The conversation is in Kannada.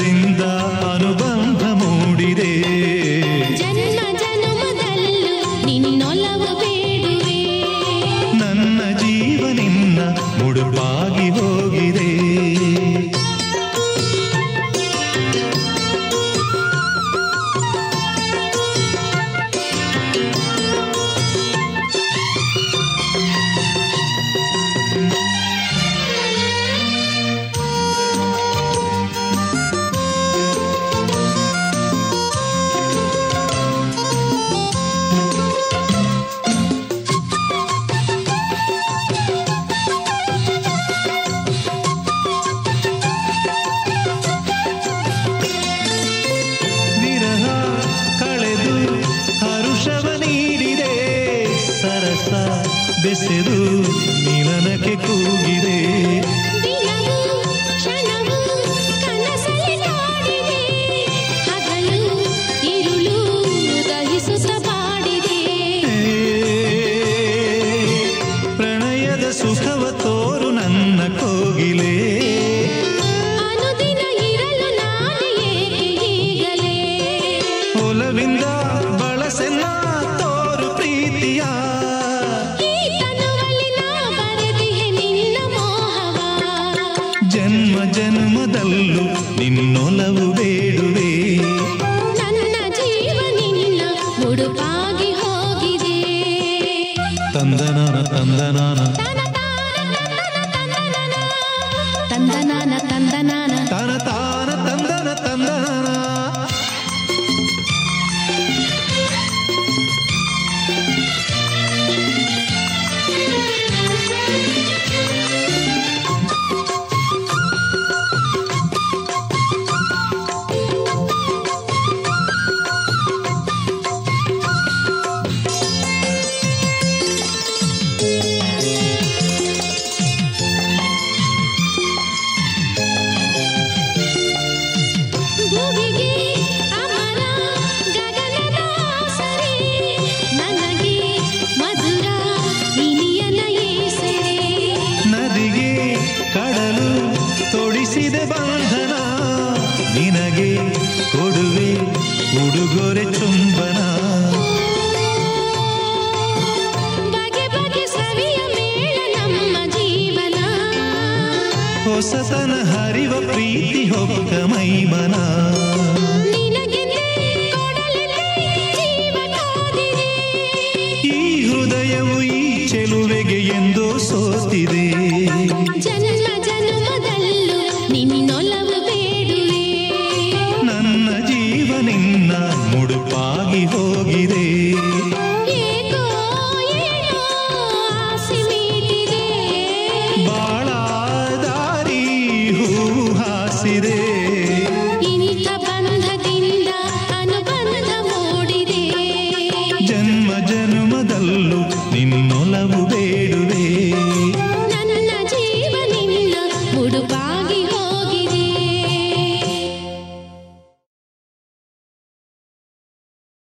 ಜನ್ಮದಿಂದ ಅನುಬಂಧ ಮೂಡಿದೆ ಜನ್ಮ ಜನ್ಮದಲ್ಲೂ ನಿನ್ನೊಲವು ಬೇಡುವೆ ನನ್ನ ಜೀವ ನಿನ್ನ ಮುಡುಪಾಗಿ ಹೋಗಿದೆ ವಿರಹ ಕಳೆದು ಹರುಷವ ನೀಡಿದೆ ಸರಸ ಬೆಸೆದು ಮಿಲನಕ್ಕೆ ಕೂಗಿದೆ ದಿನವೂ ಕ್ಷಣವೂ ಕನಸಲ್ಲಿ ಕಾಡಿದೆ ಹಗಲು ಇರುಳು ದಹಿಸುತ್ತ ಬಾಡಿದೆ ಪ್ರಣಯದ ಸುಖವ ತೋರು ನನ್ನ ಕೋಗಿಲೆ ಅನುದಿನ ಇರಲು ನಾನು ಏಕೆ ಈಗಲೇ ಒಲವಿಂದ ಬಳಸೆನ್ನ ತೋರು ಪ್ರೀತಿಯ ಈ ತನುವಲ್ಲಿ ನಾ ಬರೆದಿಹೆ ನಿನ್ನ ಮೋಹವ ಜನ್ಮ ಜನ್ಮದಲ್ಲೂ ನಿನ್ನೊಲವು ಬೇಡುವೆ ನನ್ನ ಜೀವ ನಿನ್ನ ಮುಡುಪಾಗಿ ಹೋಗಿದೆ ತಂದನಾನ ತಂದನಾನ ತಂದನಾನ ತಂದನಾನ ತಾನ ತಾನ ತಂದನ ತಂದನಾನ ಭುವಿಗೆ ಅಮರ ಗಗನದ ಸರಿ ನನಗೆ ಮಧುರ ಇನಿಯನ ಸರಿ ನದಿಗೆ ಕಡಲು ತೊಡಿಸಿದೆ ಬಂಧನ ನಿನಗೆ ಕೊಡುವೆ ಉಡುಗೊರೆ ಚುಂಬನ ಬಗೆ ಬಗೆ ಸವಿಯ ಮೇಳ ನಮ್ಮ ಜೀವನ ಹೊಸತನ ಹರಿವ ಪ್ರೀತಿ ಹೊಕ್ಕ